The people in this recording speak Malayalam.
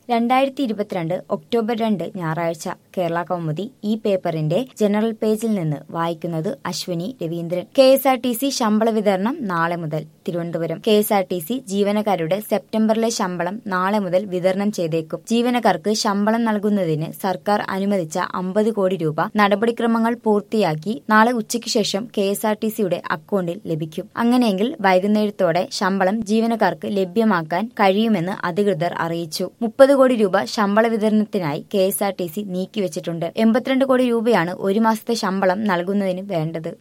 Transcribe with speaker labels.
Speaker 1: രണ്ടായിരത്തി ഇരുപത്തിരണ്ട് ഒക്ടോബർ രണ്ട് ഞായറാഴ്ച കേരള കൗമുദി ഈ പേപ്പറിന്റെ ജനറൽ പേജിൽ നിന്ന് വായിക്കുന്നത് Ashwini Raveendran K S R T C ശമ്പള വിതരണം നാളെ മുതൽ Thiruvananthapuram K S R T C ജീവനക്കാരുടെ സെപ്റ്റംബറിലെ ശമ്പളം നാളെ മുതൽ വിതരണം ചെയ്തേക്കും ജീവനക്കാർക്ക് ശമ്പളം നൽകുന്നതിന് സർക്കാർ അനുവദിച്ച അമ്പത് കോടി രൂപ നടപടിക്രമങ്ങൾ പൂർത്തിയാക്കി നാളെ ഉച്ചയ്ക്ക് ശേഷം കെ എസ് ആർ ടി സിയുടെ അക്കൗണ്ടിൽ ലഭിക്കും അങ്ങനെയെങ്കിൽ വൈകുന്നേരത്തോടെ ശമ്പളം ജീവനക്കാർക്ക് ലഭ്യമാക്കാൻ കഴിയുമെന്ന് അധികൃതർ അറിയിച്ചു മുപ്പത് കോടി രൂപ ശമ്പള വിതരണത്തിനായി K S R T C നീക്കിവച്ചിട്ടുണ്ട് എൺപത്തിരണ്ട് കോടി രൂപയാണ് ഒരു മാസത്തെ ശമ്പളം നൽകുന്നതിന് വേണ്ടത്